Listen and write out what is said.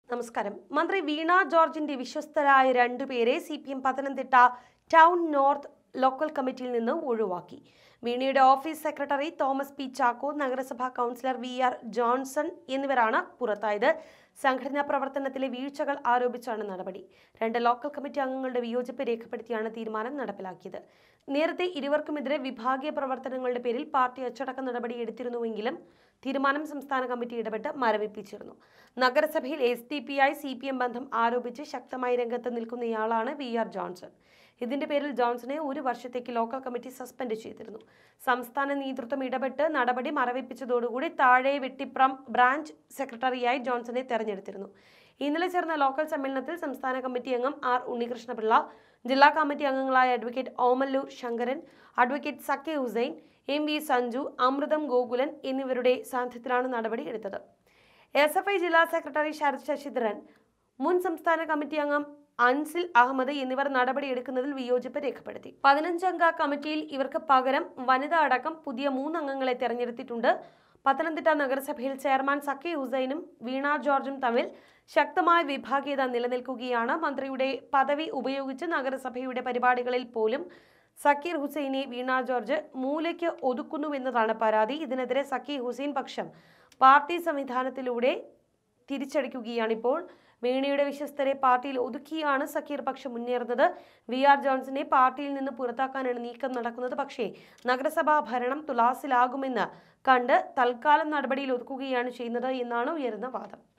നമസ്കാരം മന്ത്രി വീണ ജോർജിന്റെ വിശ്വസ്തരായ രണ്ടുപേരെ C P M Pathanamthitta town north local കമ്മിറ്റിയിൽ നിന്ന് ഒഴിവാക്കി വീണയുടെ office secretary Thomas P Chacko നഗരസഭാ കൗൺസിലർ വി ആർ ജോൺസൺ എന്നിവരാണ് പുറത്തായത് സംഘടനാ പ്രവർത്തനത്തിലെ വീഴ്ചകൾ ആരോപിച്ചാണ് നടപടി രണ്ട് ലോക്കൽ കമ്മിറ്റി അംഗങ്ങളുടെ വിയോജിപ്പ് രേഖപ്പെടുത്തിയാണ് തീരുമാനം നടപ്പിലാക്കിയത് നേരത്തെ ഇരുവർക്കുമെതിരെ വിഭാഗീയ പ്രവർത്തനങ്ങളുടെ പേരിൽ പാർട്ടി അച്ചടക്ക നടപടി എടുത്തിരുന്നുവെങ്കിലും തീരുമാനം സംസ്ഥാന കമ്മിറ്റി ഇടപെട്ട് മരവിപ്പിച്ചിരുന്നു നഗരസഭയിൽ S D P I C P M ബന്ധം ആരോപിച്ച് ശക്തമായി രംഗത്ത് നിൽക്കുന്നയാളാണ് വി ആർ ജോൺസൺ ഇതിന്റെ പേരിൽ ജോൺസനെ ഒരു വർഷത്തേക്ക് ലോക്കൽ കമ്മിറ്റി സസ്പെൻഡ് ചെയ്തിരുന്നു സംസ്ഥാന നേതൃത്വം ഇടപെട്ട് നടപടി മറവിപ്പിച്ചതോടുകൂടി താഴെ വെട്ടിപ്രം ബ്രാഞ്ച് സെക്രട്ടറിയായി ജോൺസനെ തെരഞ്ഞെടുത്തിരുന്നു ഇന്നലെ ചേർന്ന ലോക്കൽ സമ്മേളനത്തിൽ സംസ്ഥാന കമ്മിറ്റി അംഗം ആർ ഉണ്ണികൃഷ്ണപിള്ള ജില്ലാ കമ്മിറ്റി അംഗങ്ങളായ അഡ്വക്കേറ്റ് ഓമല്ലൂർ ശങ്കരൻ അഡ്വക്കേറ്റ് സക്കെ ഹുസൈൻ എം വി സഞ്ജു അമൃതം ഗോകുലൻ എന്നിവരുടെ സാന്നിധ്യത്തിലാണ് നടപടി എടുത്തത് എസ് എഫ് ഐ ജില്ലാ സെക്രട്ടറി ശരത് ശശിധരൻ മുൻ സംസ്ഥാന കമ്മിറ്റി അംഗം അൻസിൽ അഹമ്മദ് എന്നിവർ നടപടിയെടുക്കുന്നതിൽ വിയോജിപ്പ് രേഖപ്പെടുത്തി പതിനഞ്ചംഗ കമ്മിറ്റിയിൽ ഇവർക്ക് പകരം വനിത അടക്കം പുതിയ മൂന്ന് അംഗങ്ങളെ തെരഞ്ഞെടുത്തിട്ടുണ്ട് പത്തനംതിട്ട നഗരസഭയിൽ ചെയർമാൻ സക്കി ഹുസൈനും വീണ ജോർജും തമ്മിൽ ശക്തമായ വിഭാഗീയത നിലനിൽക്കുകയാണ് മന്ത്രിയുടെ പദവി ഉപയോഗിച്ച് നഗരസഭയുടെ പരിപാടികളിൽ പോലും സക്കീർ ഹുസൈനെ വീണ ജോർജ് മൂലയ്ക്ക് ഒതുക്കുന്നുവെന്നതാണ് പരാതി ഇതിനെതിരെ സക്കീർ ഹുസൈൻ പക്ഷം പാർട്ടി സംവിധാനത്തിലൂടെ തിരിച്ചടിക്കുകയാണിപ്പോൾ വീണയുടെ വിശ്വസ്തരെ പാർട്ടിയിൽ ഒതുക്കിയാണ് സക്കീർ പക്ഷം മുന്നേറുന്നത് വി ആർ ജോൺസനെ പാർട്ടിയിൽ നിന്ന് പുറത്താക്കാനാണ് നീക്കം നടക്കുന്നത് പക്ഷേ നഗരസഭാ ഭരണം തുലാസിലാകുമെന്ന് കണ്ട് തൽക്കാലം നടപടിയിൽ ഒതുക്കുകയാണ് ചെയ്യുന്നത് എന്നാണ് ഉയരുന്ന വാദം